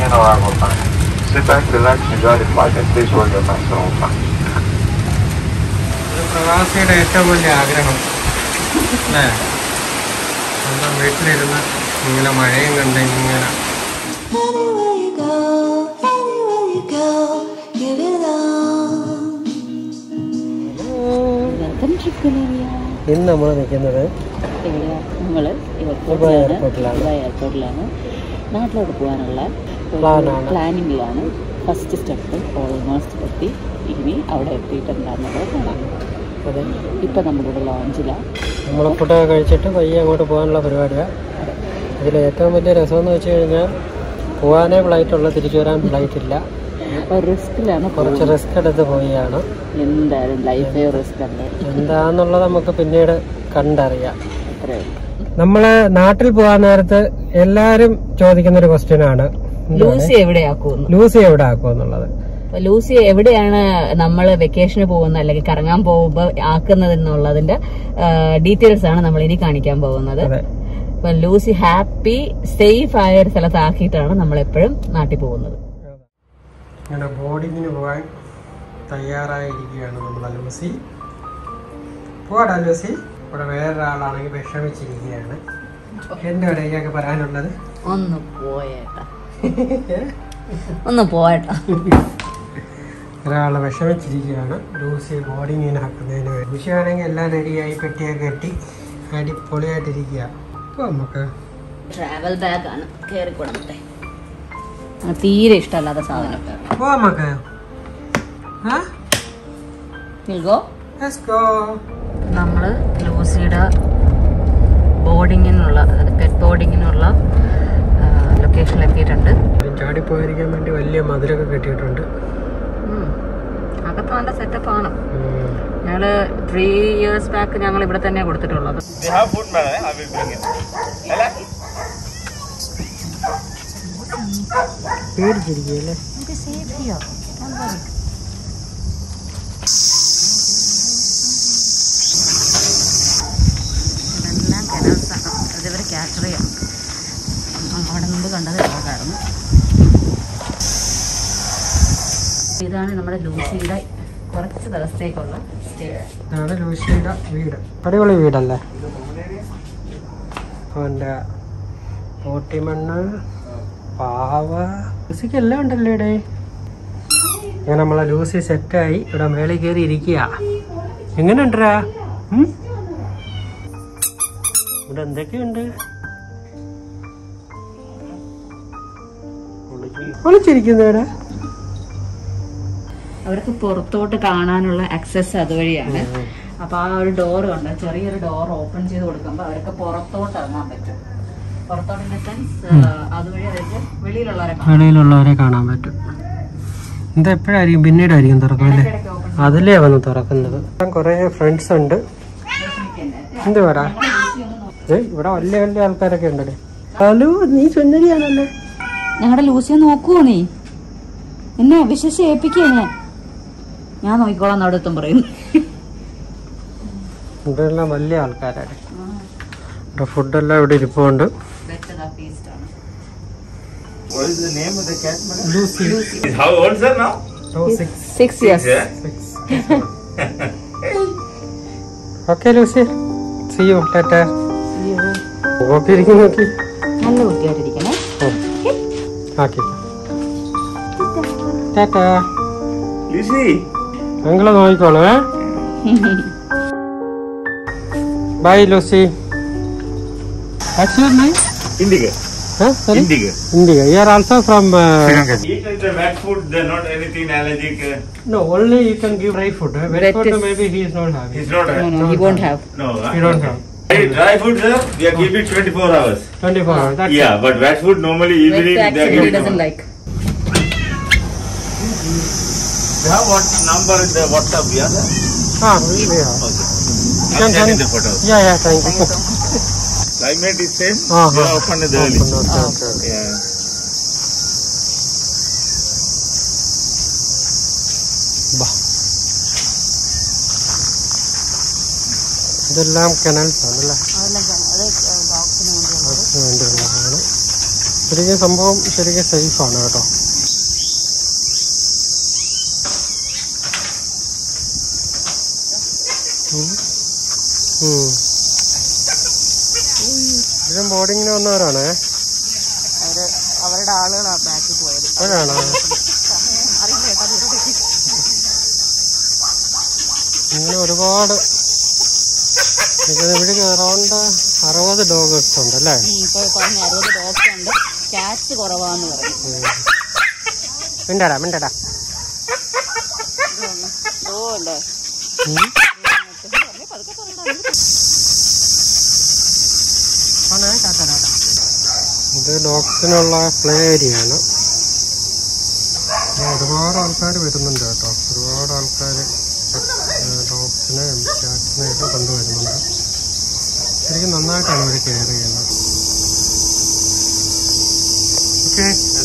in arrival time. Sit back, relax, enjoy the flight, and please wear your mask at all times. ഒരു പ്രവാസിയുടെ ഏറ്റവും വലിയ ആഗ്രഹം അല്ലേ സ്വന്തം വീട്ടിലിരുന്ന് ഇങ്ങനെ മഴയും കണ്ട് ഇങ്ങനെ Anywhere you go, anywhere you go, give it all. Welcome trip Canaria ഇന്ന് നമ്മൾ നിൽക്കുന്നത് ഇവിടെ നമ്മൾ ദുബായ് എയർപോർട്ടിലാണ്. ദുബായ് എയർപോർട്ടിലാണ് നാട്ടിലോട്ട് പോകാനുള്ള പ്ലാനാണ്. പ്ലാനിങ്ങിലാണ് ഫസ്റ്റ് സ്റ്റെപ്പ് ഓൾമോസ്റ്റ് എത്തി ഇനി അവിടെ എത്തിയിട്ടുണ്ടാകുന്നത് കാണാം അതെ ഇപ്പം നമ്മളിവിടെ ലോഞ്ചിലാണ് നമ്മൾ ഫുഡൊക്കെ കഴിച്ചിട്ട് പയ്യെ അങ്ങോട്ട് പോകാനുള്ള പരിപാടിയാണ് ഇതിൽ ഏറ്റവും വലിയ രസം എന്ന് വെച്ച് കഴിഞ്ഞാൽ പോകാനേ ഫ്ലൈറ്റ് ഉള്ളു തിരിച്ചു വരാൻ ഫ്ലൈറ്റ് ഇല്ല അപ്പോൾ റിസ്കിലാണ് കുറച്ച് റിസ്ക് എടുത്ത് പോയാണ് എന്തായാലും ലൈഫേ റിസ്ക് ഉണ്ട് എന്താന്നുള്ളത് നമുക്ക് പിന്നീട് കണ്ടറിയാം അത്രേ ഉള്ളൂ നമ്മള് നാട്ടിൽ പോകാൻ നേരത്ത് എല്ലാരും ചോദിക്കുന്ന ഒരു ക്വസ്റ്റ്യൻ ആണ് ലൂസി എവിടെയാക്കുമെന്ന് ലൂസി എവിടെ ആക്കും എന്നുള്ളത് അപ്പൊ ലൂസി എവിടെയാണ് നമ്മൾ വെക്കേഷന് പോകുന്ന അല്ലെങ്കിൽ കറങ്ങാൻ പോകുമ്പോൾ ആക്കുന്നത് എന്നുള്ളതിന്റെ ഡീറ്റെയിൽസ് ആണ് നമ്മൾ ഇനി കാണിക്കാൻ പോകുന്നത് അതെ അപ്പൊ ലൂസി ഹാപ്പി സേഫ് ആയ ഒരു സ്ഥലത്ത് ആക്കിയിട്ടാണ് നമ്മൾ എപ്പോഴും നാട്ടിൽ പോകുന്നത് ഇങ്ങനെ ബോർഡിങ്ങിന് പോകാൻ തയ്യാറായിരിക്കുകയാണ് നമ്മളെ ലൂസി പോടാ ലൂസി ഇവിടെ വേറൊരാളാണെങ്കിൽ വിഷമിച്ചിരിക്കുകയാണ് എന്റെ ഇടയ്ക്കൊക്കെ പറയാനുള്ളത് ഒന്ന് പോയേട്ടാ ഒന്ന് പോയേട്ടാ ഒരാളെ വിഷമിച്ചിരിക്കുകയാണ് ലൂസി ബോർഡിങ്ങിനാക്കുന്നതിന് വേണ്ടി ലൂസിയാണെങ്കിൽ എല്ലാം റെഡിയായി പെട്ടിയൊക്കെ കെട്ടി അടിപൊളിയായിട്ടിരിക്കുക അപ്പോൾ നമുക്ക് ട്രാവൽ ബാഗ് ആണ് കയറി കൊടുത്തേ തീരെ ഇഷ്ടമല്ലാത്ത സാധനം പോവാം നമുക്ക് ആ നിൽക്കോ Let's go. നമ്മൾ ലൂസിയുടെ ബോർഡിങ്ങിനുള്ള പെറ്റ് ബോർഡിങ്ങിനുള്ള ലൊക്കേഷനിൽ എത്തിയിട്ടുണ്ട് ചാടി പോയിരിക്കാൻ വേണ്ടി വലിയ മധുരമൊക്കെ കെട്ടിയിട്ടുണ്ട് ഉം. അകത്ത് നല്ല സെറ്റപ്പാണ് ഉം. ഞങ്ങള് ത്രീ ഇയേഴ്സ് ബാക്ക് ഞങ്ങൾ ഇവിടെ തന്നെ കൊടുത്തിട്ടുള്ളത് പേടിച്ചിരിക്കുകയല്ലേ ഇതെല്ലാം കെനൽസാണ് ഇതിവരെ കാറ്ററിയാണ് അവിടെ മുമ്പ് കണ്ടത് ഇതായിരുന്നു ഇതാണ് നമ്മുടെ ലൂസിയുടെ കുറച്ച് ദിവസത്തേക്കുള്ള സ്റ്റേ ഇതാണ് ലൂസിയുടെ വീട് അടിപൊളി വീടല്ലേ അവൻ്റെ പോട്ടിമണ്ണ് പാവ ലൂസിക്ക് എല്ലാം ഉണ്ടല്ലോ ഇവിടെ ഞാൻ നമ്മളെ ലൂസി സെറ്റായി ഇവിടെ മേളിൽ കയറി ഇരിക്കുക എങ്ങനെയുണ്ടരാ ഇവിടെ എന്തൊക്കെയുണ്ട് വിളിച്ചിരിക്കുന്നു ഇവിടെ അവർക്ക് പുറത്തോട്ട് കാണാനുള്ള ആക്സസ് അതുവഴിയാണ് അപ്പൊ ആ ഒരു ഡോർ ഉണ്ട് ചെറിയൊരു ഡോർ ഓപ്പൺ ചെയ്ത് കൊടുക്കുമ്പോൾ അവർക്ക് പുറത്തോട്ട് ഇറങ്ങാൻ പറ്റും പുറത്തോട്ട് ഇൻ സെൻസ് അതുവഴി അവർക്ക് വെളിയിലുള്ളവരെ കാണാം വെളിയിലുള്ളവരെ കാണാൻ പറ്റും ഇത് എപ്പോഴായിരിക്കും പിന്നീടായിരിക്കും തുറക്കുന്നത് ഇടയ്ക്ക് open അതിലേ വന്ന് തുറക്കുന്നത് കുറെ ഫ്രണ്ട്സ് ഉണ്ട് എന്ത് പറ ഏ ഇവിടെ വലിയ വലിയ ആൾക്കാരൊക്കെ ഉണ്ടല്ലേ ഹലോ നീ സുന്ദരിയാണല്ലേ ഞങ്ങളുടെ ലൂസിയെ നോക്കുവോ നീ എന്നെ വിശ്വസിച്ച് ഏൽപ്പിക്കുക ഞാൻ ഞാൻ നോക്കിക്കോളാം അവിടെ എത്തും പറയുന്നു ഇവിടെ എല്ലാം വലിയ ആൾക്കാരാണ് ഇവിടെ ഫുഡെല്ലാം ഇവിടെ ഇരിപ്പുണ്ട് What is the name of the cat, madam? Lucy How old, sir, now? Six six years Yeah. Six okay Lucy see you ടാറ്റ നോക്കി ഇരിക്കും നോക്കി നല്ല കുട്ടിയായിട്ടിരിക്കണേ ആക്കി ടാറ്റ Lucy. ഞങ്ങള് നോക്കിക്കോളൂ ഏ bye Lucy What's your name? Indigo. Huh? Sorry? Indigo. India. You are also from. Uh, Eat the wet food, they're not anything allergic. Uh, no, only you can give dry food. Uh, wet Wet food is- maybe he is not having. it's not. No, Uh, no, he won't have. no. huh? You don't have. Hey, dry food, sir, we are keeping 24 hours. 24 hours. That's yeah, but wet food normally evening Wet they are actually he giving. doesn't like. You have what number in the WhatsApp, yeah? sir? it. Ah, we we have. Okay. Can- I'm sending can- the photos. Yeah, yeah, thank you. Climate is same. Ah, They ah. are opened it early. Open, okay, okay, okay. Yeah. ബാ. ഇതെല്ലാം കനൽസ് ആണല്ലേ അതെല്ലാം അത് ഡോഗ്സിന് വേണ്ടിയുള്ള അതിന് വേണ്ടിയുള്ളതാണ് ശരിക്കും സംഭവം ശരിക്കും സേഫാണ് കേട്ടോ ഉം. ഉം. ഇതിലും ബോർഡിങ്ങിന് വന്നവരാണേ അവര് അവരുടെ ആളുകളാണ് ബാക്കിൽ പോയത് അവരാണോ ഇങ്ങനെ ഒരുപാട് ഇവിടെ അറൗണ്ട് അറുപത് ഡോഗേഴ്സ് ഉണ്ട് അല്ലേ ഇപ്പൊ പറഞ്ഞ അറുപത് ഡോഗ്സ് ഉണ്ട് ക്യാറ്റ്സ് കുറവാന്ന് പറഞ്ഞു മിണ്ടടാ മിണ്ടടാ ഓ ഉണ്ട് ഉം. ഇത് ഡോഗ്സിനുള്ള പ്ലേ ഏരിയ ആണ് ഇവിടെ ഒരുപാട് ആൾക്കാർ വരുന്നുണ്ട് കേട്ടോ ഒരുപാട് ആൾക്കാർ ഡോഗ്സിനെ ക്യാറ്റ്സിനെ ഒക്കെ കൊണ്ടുവരുന്നുണ്ട് ശരിക്കും നന്നായിട്ടാണ് ഇവർ കെയർ ചെയ്യുന്നത് ഓക്കെ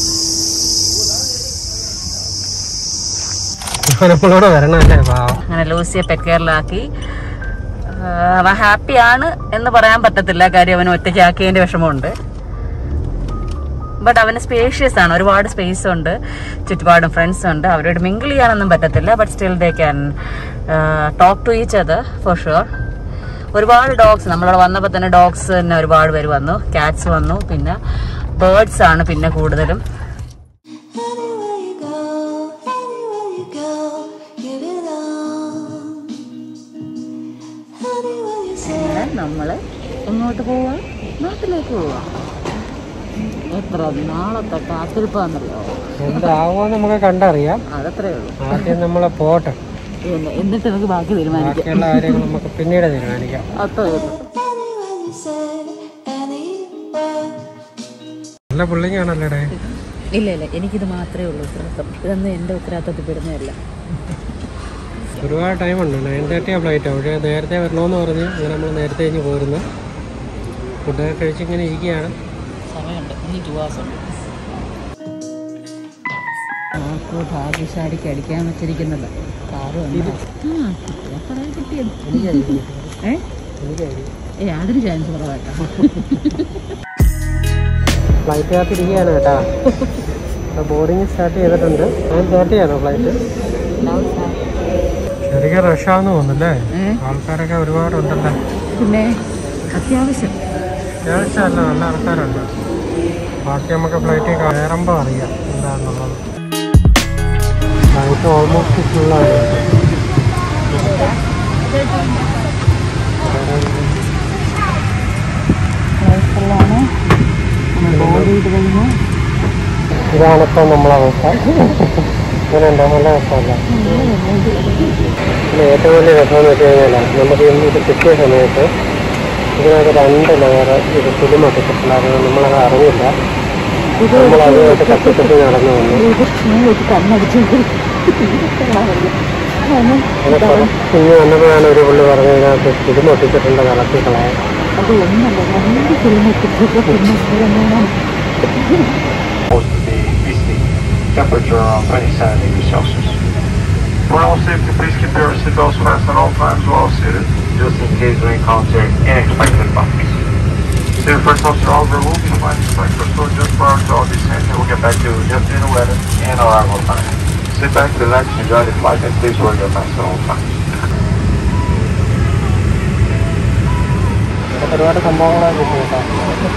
നമ്മളോട് വരണല്ലേ പാവം അങ്ങനെ ലൂസിയെ പെറ്റ് കെയറിലാക്കി അവൻ ഹാപ്പിയാണ് എന്ന് പറയാൻ പറ്റത്തില്ല കാര്യം അവന് ഒറ്റയ്ക്കാക്കിയതിന്റെ വിഷമമുണ്ട് ബട്ട് അവന് സ്പേഷ്യസ് ആണ് ഒരുപാട് സ്പേസ് ഉണ്ട് ചുറ്റുപാടും ഫ്രണ്ട്സ് ഉണ്ട് അവരോട് മിങ്കിൾ ചെയ്യാനൊന്നും പറ്റത്തില്ല but still they can talk to each other for sure ഒരുപാട് ഡോഗ്സ് നമ്മളവിടെ വന്നപ്പോൾ തന്നെ ഡോഗ്സ് തന്നെ ഒരുപാട് പേര് വന്നു ക്യാറ്റ്സ് വന്നു പിന്നെ ബേർഡ്സ് ആണ് പിന്നെ കൂടുതലും Anywhere you go, anywhere you go, you belong. Anywhere you say. നമ്മൾ എങ്ങോട്ട് പോവാ നാട്ടിലേക്ക് പോവാ എത്ര നാളത്തെ കാത്തിരിപ്പാന്നറിയോ എന്താവോ നമുക്ക് കണ്ടറിയാം അതത്രേ ഉള്ളൂ ആദ്യം നമ്മളെ പോട്ടെ പിന്നെ എന്നിട്ട് നമുക്ക് ബാക്കി തീരുമാനിക്കാം ബാക്കിയുള്ള കാര്യങ്ങൾ നമുക്ക് പിന്നീട് തീരുമാനിക്കാം അത്രേ ഉള്ളൂ Anywhere you say, anywhere. നല്ല പുള്ളിങ്ങാണല്ലേടേ ഇല്ല ഇല്ല എനിക്കിത് മാത്രമേ ഉള്ളൂ ഉത്തരവാദിത്തം ഇതൊന്നും എൻ്റെ ഉത്തരവാദിത്തത്തിൽ പെടുന്നതല്ല ഒരുപാട് ടൈമുണ്ട് നയൻ തേർട്ടിയാണ് ഫ്ലൈറ്റ് പക്ഷേ നേരത്തെ വരണമെന്ന് പറഞ്ഞ് അങ്ങനെ നമ്മൾ നേരത്തെ കഴിഞ്ഞ് പോരുന്നു ഫുഡൊക്കെ കഴിച്ചിങ്ങനെ ഇരിക്കുകയാണ് സമയമുണ്ട് ഇനി ടു ഹവേഴ്സ് ഉണ്ട് ആർക്കോ ഭാഗ്യശാലിക്ക് അടിക്കാൻ വെച്ചിരിക്കുന്നത് കാറ് വന്നു ആ കിട്ടിയാ പറയാൻ കിട്ടിയത് ഏ ഏ അതിന് ചാൻസ് കുറവായിട്ടാ ഫ്ലൈറ്റിനകത്ത് ഇരിക്കുകയാണ് കേട്ടാ ബോർഡിങ് സ്റ്റാർട്ട് ചെയ്തിട്ടുണ്ട് നയൻ തേർട്ടിയാണോ ഫ്ലൈറ്റ് ശരിക്കും റഷാന്ന് തോന്നുന്നല്ലേ ഏ? ആൾക്കാരൊക്കെ ഒരുപാട് ഉണ്ടല്ലേ പിന്നെ അത്യാവശ്യം അത്യാവശ്യമല്ല നല്ല ആൾക്കാരുണ്ട് ബാക്കി നമുക്ക് ഫ്ലൈറ്റിൽ കയറുമ്പോൾ അറിയാം എന്താണെന്നുള്ളത് ഫ്ലൈറ്റ് ഓൾമോസ്റ്റ് ഫുള്ളാണ് ഹോസ്റ്റലിലാണ് ബോർഡ് ചെയ്ത് കഴിഞ്ഞു ഇതാണിപ്പോൾ നമ്മളെ അവസ്ഥ ഇങ്ങനെയുണ്ടോ നല്ല രസമല്ല പിന്നെ ഏറ്റവും വലിയ രസമെന്ന് വെച്ച് കഴിഞ്ഞാൽ നമുക്ക് ഇന്ന് ഇത് കിട്ടിയ സമയത്ത് ഇതിനകത്ത് രണ്ട് ലെയർ ഇത് ഫിലിം ഒട്ടിച്ചിട്ടുണ്ടായിരുന്നു നമ്മളത് അറിഞ്ഞില്ല നമ്മൾ അതുമായിട്ട് തട്ടിത്തട്ടി നടന്നു വന്നു കണ്ണടിച്ചു അങ്ങനെ ഇനി വന്നപ്പോഴാണ് ഒരു പുള്ളി പറഞ്ഞത് ഇതിനകത്ത് ഫിലിം ഒട്ടിച്ചിട്ടുണ്ട് കളത്തി കളയാൻ അത് ഒന്നല്ല രണ്ട് കിലോമീറ്റർ പിന്നെ supposed to be feasting. Temperature around 27 degrees Celsius. For all safety, please keep your seatbelts fastened at all times while seated, just in case we encounter unexpected bumpers. Safe first officer Oliver will be flying to Frankfurt so just prior to our descent and we'll get back to just in the weather and arrival time. Sit back, relax, enjoy the flight, and please wear your mask at all times. ഒരുപാട് സംഭവങ്ങളൊക്കെ കിട്ടി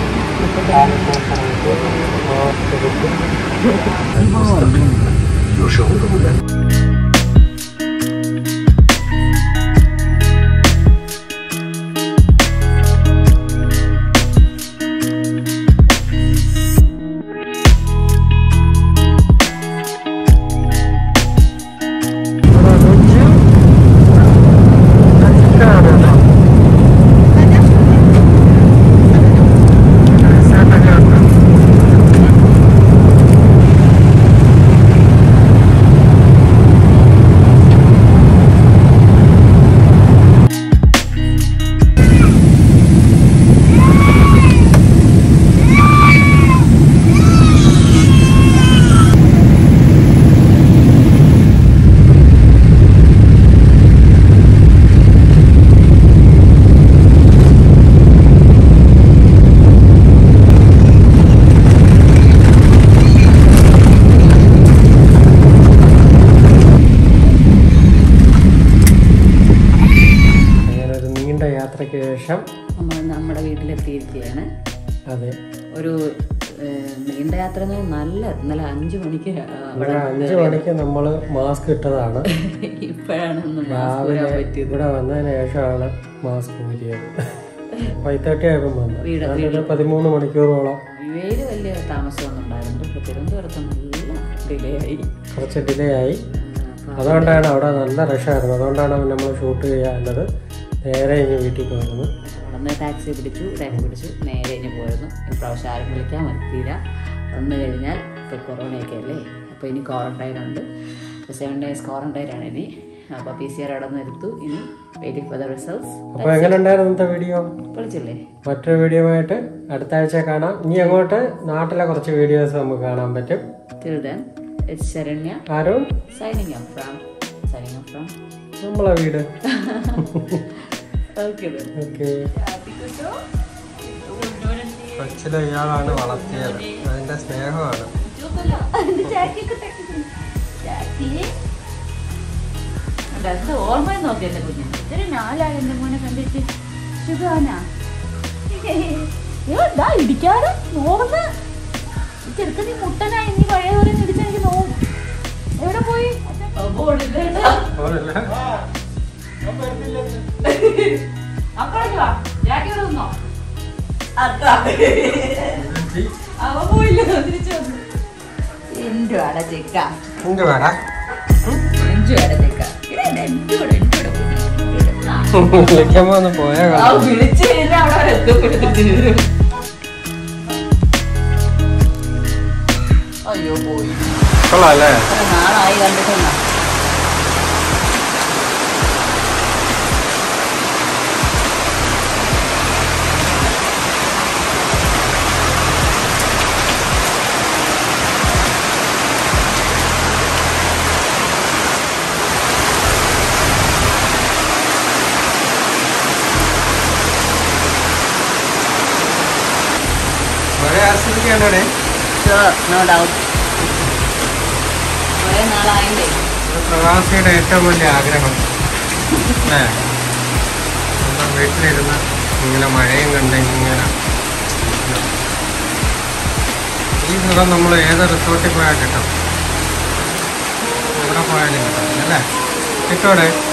കേട്ടോ Your shoulder will then ആ ശേഷം നമ്മൾ നമ്മുടെ വീട്ടിലെത്തിയിരിക്കുകയാണ് അതെ ഒരു ഏഹ്, നീണ്ട യാത്ര എന്ന് പറഞ്ഞാൽ നല്ല ഇന്നലെ അഞ്ചു മണിക്ക് ആ, ഇവിടെ അഞ്ച് മണിക്ക് നമ്മൾ മാസ്ക് ഇട്ടതാണ് ഇപ്പോഴാണ് ഒന്ന് മാസ്ക് രാവിലെ ഊരാൻ പറ്റിയത് ഇവിടെ വന്നതിന് ശേഷമാണ് മാസ്ക് ഊരിയത് ഫൈവ് തേർട്ടി ആയപ്പോൾ വന്നു വീട് ഞാനൊരു പതിമൂന്ന് മണിക്കൂറോളം വേര് വലിയ താമസമൊന്നും ഉണ്ടായിരുന്നില്ല പക്ഷെ തിരുവനന്തപുരത്ത് നല്ല ഡിലേ ആയി കുറച്ച് ഡിലേ ആയി ആ, അപ്പൊ അതുകൊണ്ടാണ് അവിടെ നല്ല റഷായിരുന്നു അതുകൊണ്ടാണ് നമ്മൾ ഷൂട്ട് ചെയ്യാനുള്ളത് നേരെ ഇനി വീട്ടിലേക്ക് വരുന്നത് അന്ന് ടാക്സി പിടിച്ചു ടാക്സി പിടിച്ചു നേരെ ഇനി പോയിരുന്നു ഇപ്രാവശ്യം ആരും വിളിക്കാൻ പറ്റിയില്ല വന്നു കഴിഞ്ഞാൽ ഇപ്പോൾ കൊറോണയൊക്കെ അല്ലേ അപ്പോൾ ഇനി ക്വാറന്റൈൻ ഉണ്ട് സെവൻ ഡേയ്സ് ക്വാറന്റൈൻ ആണ് ഇനി അപ്പോൾ പി സി ആർ അവിടെ നിന്ന് എടുത്തു ഇനി വെയിറ്റിംഗ് ഫോർ ദ റിസൾട്ട്സ് അപ്പോൾ എങ്ങനെ ഉണ്ടായിരുന്നു ഇന്നത്തെ വീഡിയോ വിളിച്ചില്ലേ മറ്റൊരു വീഡിയോ ആയിട്ട് അടുത്ത ആഴ്ച കാണാം ഇനി അങ്ങോട്ട് നാട്ടിലെ കുറച്ച് വീഡിയോസ് നമുക്ക് കാണാൻ പറ്റും ടിൽ ദെൻ ഇറ്റ്സ് ശരണ്യ ആരും signing off from signing off from നമ്മളെ വീട് ഓക്കെ ദെൻ ഓക്കെ കൊച്ചിലെ ഇയാളാണ് വളർത്തിയത് അതിന്റെ സ്നേഹമാണ് രണ്ട് ഓർമ്മ നോക്കി എന്റെ കുഞ്ഞ് ഇത്തിരി നാലായി എന്റെ മോനെ കണ്ടിട്ട് സുഖാനാ ഇതാ ഇടിക്കാറ് നോർന്ന് ചെറുക്കൻ നീ മുട്ടനായി നീ പഴയ പോലെ ഇടിച്ച എനിക്ക് നോവും എവിടെ പോയി അപ്പഴേക്ക് വാ ജാക്കി ഇവിടെ നിന്നോ അവ പോയില്ല തിരിച്ചു വന്നു എന്റെ അട ചെക്ക എന്ത് വേടാ എന്റെ അട ചെക്ക ഇവിടെ എന്റെ കൂടെ എന്റെ കൂടെ വിളിക്കുമ്പോ ഒന്ന് പോയാ ആ വിളിച്ചു കഴിഞ്ഞാൽ അവിടെ വരെ എത്തുമ്പോഴത്തേക്ക് അയ്യോ പോയി കൊള്ളാം അല്ലേ എത്ര നാളായി കണ്ടിട്ടില്ല ഒരേ ആസ്വദിക്കാണേ നോ ഡൗട്ട് കുറേ നാളായില്ലേ പ്രവാസിയുടെ ഏറ്റവും വലിയ ആഗ്രഹം അല്ലേ സ്വന്തം വീട്ടിലിരുന്ന് ഇങ്ങനെ മഴയും കണ്ട് ഇങ്ങനെ ഈ സുഖം നമ്മൾ ഏത് റിസോർട്ടിൽ പോയാൽ കിട്ടും എവിടെ പോയാലും കിട്ടും അല്ലേ കിട്ടോടെ